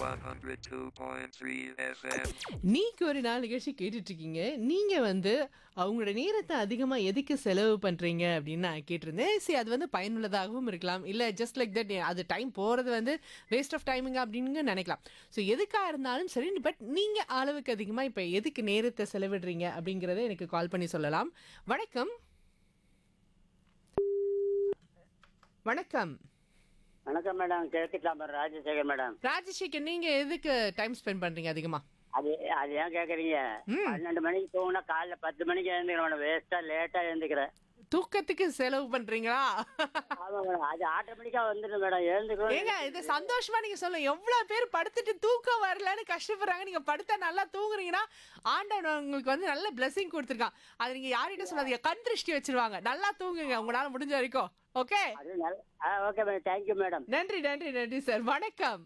102.3 FM. நீக்கு ஒரு நாள் நிகழ்ச்சி கேட்டுட்டு இருக்கீங்க நீங்க வந்து அவங்களோட நேரத்தை அதிகமா எதுக்கு செலவு பண்றீங்க அப்படின்னு நான் கேட்டிருந்தேன் சரி அது வந்து பயனுள்ளதாகவும் இருக்கலாம் இல்ல ஜஸ்ட் லைக் தட் அது டைம் போறது வந்து வேஸ்ட் ஆஃப் டைமிங் அப்படின்னு நினைக்கலாம் ஸோ எதுக்கா இருந்தாலும் சரி பட் நீங்க அளவுக்கு அதிகமா இப்ப எதுக்கு நேரத்தை செலவிடுறீங்க அப்படிங்கறத எனக்கு கால் பண்ணி சொல்லலாம் வணக்கம் வணக்கம் வணக்கம் மேடம் கேட்டுக்கலாம் ராஜசேகர் மேடம் ராஜசேகர் நீங்க எதுக்கு டைம் ஸ்பெண்ட் பண்றீங்க அதிகமா அது அது ஏன் கேக்குறீங்க ம். பன்னெண்டு மணிக்கு தூங்கினா காலைல பத்து மணிக்கு எழுந்துக்கிறேன் மேடம் வேஸ்டா லேட்டா எழுந்துக்கிறேன் தூக்கத்துக்கு செலவு பண்றீங்களா ஆமா மேடம் அது ஆட்டோமேட்டிக்கா வந்துடும் மேடம் ஏங்க எழுந்துக்கிறோம் இது சந்தோஷமா நீங்க சொல்லுங்க எவ்வளவு பேர் படுத்துட்டு தூக்கம் வரலன்னு கஷ்டப்படுறாங்க நீங்க படுத்தா நல்லா தூங்குறீங்கன்னா ஆண்டவன் உங்களுக்கு வந்து நல்ல blessing கொடுத்துருக்கான் அது நீங்க யார்கிட்ட சொல்லாதீங்க கண் திருஷ்டி வச்சிருவாங்க நல்லா தூங்குங்க உங்களால முடிஞ்ச வரைக்கும் ஓகே அது நல்ல ஓகே மேடம் தேங்க்யூ மேடம் நன்றி நன்றி நன்றி சார் வணக்கம்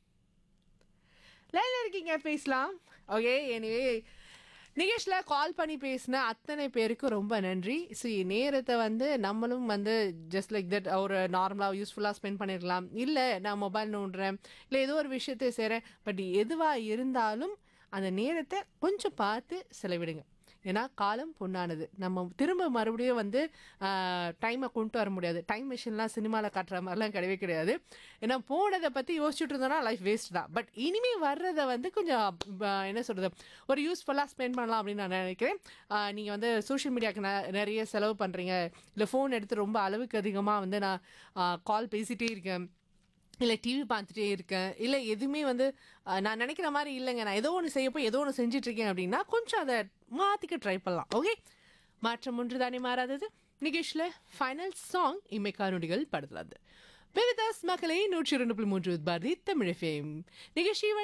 லைன்ல இருக்கீங்க பேசலாம் ஓகே எனிவே நிகேஷில் கால் பண்ணி பேசின அத்தனை பேருக்கும் ரொம்ப நன்றி ஸோ நேரத்தை வந்து நம்மளும் வந்து ஜஸ்ட் லைக் தட் ஒரு நார்மலாக யூஸ்ஃபுல்லாக ஸ்பெண்ட் பண்ணிருக்கலாம் இல்லை நான் மொபைல் நோண்டுறேன் இல்லை ஏதோ ஒரு விஷயத்தை செய்கிறேன் பட் எதுவாக இருந்தாலும் அந்த நேரத்தை கொஞ்சம் பார்த்து செலவிடுங்க ஏன்னா காலம் பொண்ணானது நம்ம திரும்ப மறுபடியும் வந்து டைமை கொண்டு வர முடியாது டைம் மிஷின்லாம் சினிமாவில் காட்டுற மாதிரிலாம் கிடையவே கிடையாது ஏன்னா போனதை பற்றி யோசிச்சுட்டு இருந்தோம்னா லைஃப் வேஸ்ட் தான் பட் இனிமே வர்றதை வந்து கொஞ்சம் ஆஹ், என்ன சொல்கிறது ஒரு யூஸ்ஃபுல்லாக ஸ்பெண்ட் பண்ணலாம் அப்படின்னு நான் நினைக்கிறேன் நீங்கள் வந்து சோஷியல் மீடியாவுக்கு நிறைய செலவு பண்ணுறீங்க இல்லை ஃபோன் எடுத்து ரொம்ப அளவுக்கு அதிகமாக வந்து நான் கால் பேசிகிட்டே இருக்கேன் இல்லை டிவி பார்த்துட்டே இருக்கேன் இல்லை எதுவுமே வந்து அஹ், நான் நினைக்கிற மாதிரி இல்லைங்க நான் ஏதோ ஒன்று செய்ய போய் ஏதோ ஒன்று செஞ்சுட்டு இருக்கேன் அப்படின்னா கொஞ்சம் அதை மாற்றிக்க ட்ரை பண்ணலாம் ஓகே மாற்றம் ஒன்று தானே மாறாதது நிகேஷில் ஃபைனல் சாங் இமைக்கானொடிகள் படத்துல இருந்து விவிதாஸ் மகளே நூற்றி இரண்டு புள்ளி மூன்று பாரதி தமிழ் ஃபேம் நிகழ்ச்சி